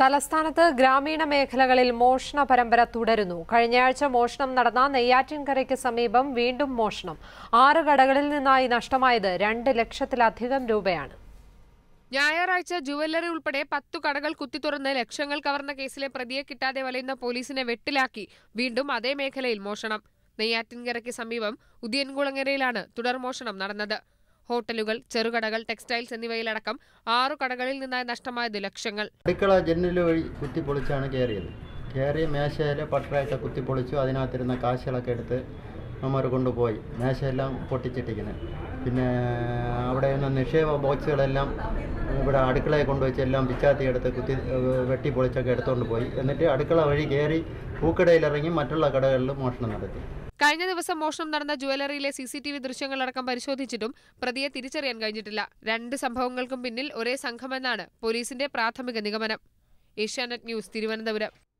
തലസ്ഥാനത്ത് ഗ്രാമീണ മേഖലകളിൽ മോഷണ പരമ്പര തുടരുന്നു കഴിഞ്ഞയാഴ്ച മോഷണം നടന്ന നെയ്യാറ്റിൻകരയ്ക്ക് സമീപം വീണ്ടും മോഷണം ആറ് കടകളിൽ നിന്നായി നഷ്ടമായത് രണ്ട് ലക്ഷത്തിലധികം രൂപയാണ് ഞായറാഴ്ച ജുവല്ലറി ഉൾപ്പെടെ പത്തു കടകൾ കുത്തിത്തുറന്ന് ലക്ഷങ്ങൾ കവർന്ന കേസിലെ പ്രതിയെ കിട്ടാതെ വലയുന്ന പോലീസിനെ വെട്ടിലാക്കി വീണ്ടും അതേ മേഖലയിൽ മോഷണം നെയ്യാറ്റിൻകരയ്ക്ക് സമീപം ഉദിയൻകുളങ്ങരയിലാണ് തുടർ മോഷണം നടന്നത് ഹോട്ടലുകൾ ചെറുകടകൾ ടെക്സ്റ്റൈൽസ് എന്നിവയിലടക്കം ആറു കടകളിൽ നിന്നായി നഷ്ടമായത് ലക്ഷങ്ങൾ അടുക്കള ജനൽ വഴി കുത്തിപ്പൊളിച്ചാണ് കയറിയത് കയറി മേശയിൽ പട്ടറയൊക്കെ കുത്തിപ്പൊളിച്ചു അതിനകത്തിരുന്ന കാശുകളൊക്കെ എടുത്ത് അമ്മമാർ കൊണ്ടുപോയി മേശയെല്ലാം പൊട്ടിച്ചിട്ടിങ്ങനെ പിന്നെ അവിടെ നിന്ന് നിക്ഷേപ ബോക്സുകളെല്ലാം ഇവിടെ അടുക്കളയെ കൊണ്ടുവച്ച് എല്ലാം പിച്ചാത്തി എടുത്ത് കുത്തി ഏഹ് വെട്ടി പൊളിച്ചൊക്കെ എടുത്തുകൊണ്ട് പോയി എന്നിട്ട് അടുക്കള വഴി കയറി പൂക്കടയിലിറങ്ങി മറ്റുള്ള കടകളിൽ മോഷണം നടത്തി കഴിഞ്ഞ ദിവസം മോഷണം നടന്ന ജുവലറിയിലെ സി സി ടി വി ദൃശ്യങ്ങളടക്കം പരിശോധിച്ചിട്ടും പ്രതിയെ തിരിച്ചറിയാൻ കഴിഞ്ഞിട്ടില്ല രണ്ട് സംഭവങ്ങൾക്കും പിന്നിൽ ഒരേ സംഘമെന്നാണ് പോലീസിന്റെ പ്രാഥമിക നിഗമനം ഏഷ്യാനെറ്റ് ന്യൂസ് തിരുവനന്തപുരം